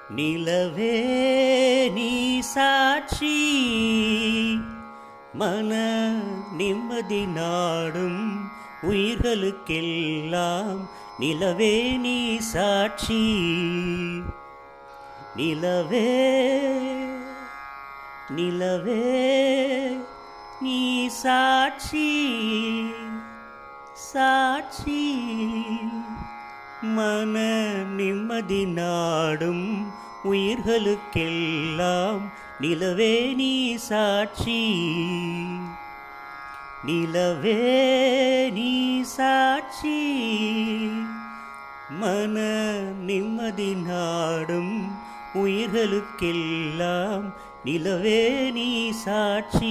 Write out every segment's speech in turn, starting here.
நிலவே நீ சாட்சி மன நிம்மதி நாடும் உயிர்களுக்கெல்லாம் நிலவே நீ சாட்சி நிலவே நிலவே நீ சாட்சி சாட்சி மன நிம்மதி நாடும் உயிர்களுக்கெல்லாம் நிலவே நீ சாட்சி நிலவே நீ சாட்சி மன நிம்மதி நாடும் உயிர்களுக்கெல்லாம் நிலவே நீ சாட்சி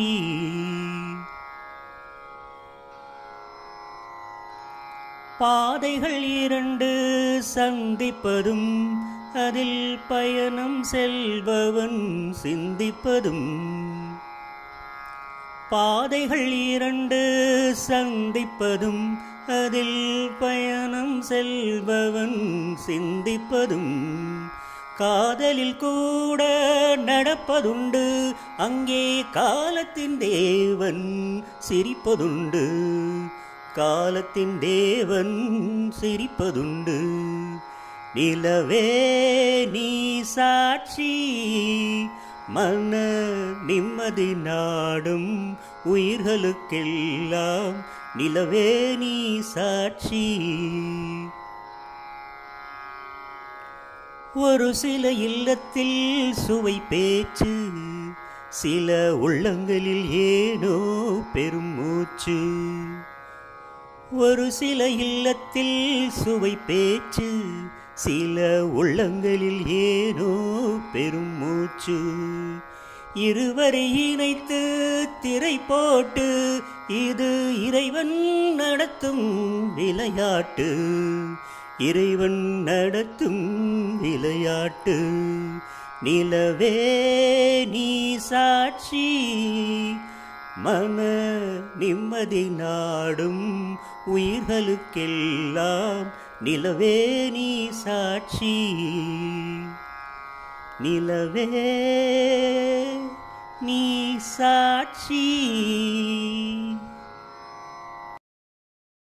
பாதைகள் இரண்டு சந்திப்பதும் அதில் பயணம் செல்பவன் சிந்திப்பதும் பாதைகள் இரண்டு சந்திப்பதும் அதில் பயணம் செல்பவன் சிந்திப்பதும் காதலில் கூட நடப்பதுண்டு அங்கே காலத்தின் தேவன் சிரிப்பதுண்டு காலத்தின் தேவன் சிரிப்பதுண்டு நிலவே நீ சாட்சி மன நிம்மதி நாடும் உயிர்களுக்கெல்லாம் நிலவே நீ சாட்சி ஒரு சில இல்லத்தில் சுவை பேச்சு சில உள்ளங்களில் ஏனோ பெரும் மூச்சு ஒரு சில இல்லத்தில் சுவை பேச்சு சில உள்ளங்களில் ஏனோ பெரும் மூச்சு இருவரை இணைத்து திரை போட்டு இது இறைவன் நடத்தும் விளையாட்டு இறைவன் நடத்தும் விளையாட்டு நிலவே நீ சாட்சி மன நிம்மதி நாடும் உயிர்களுக்கெல்லாம் நிலவே நீ சாட்சி நிலவே நீ சாட்சி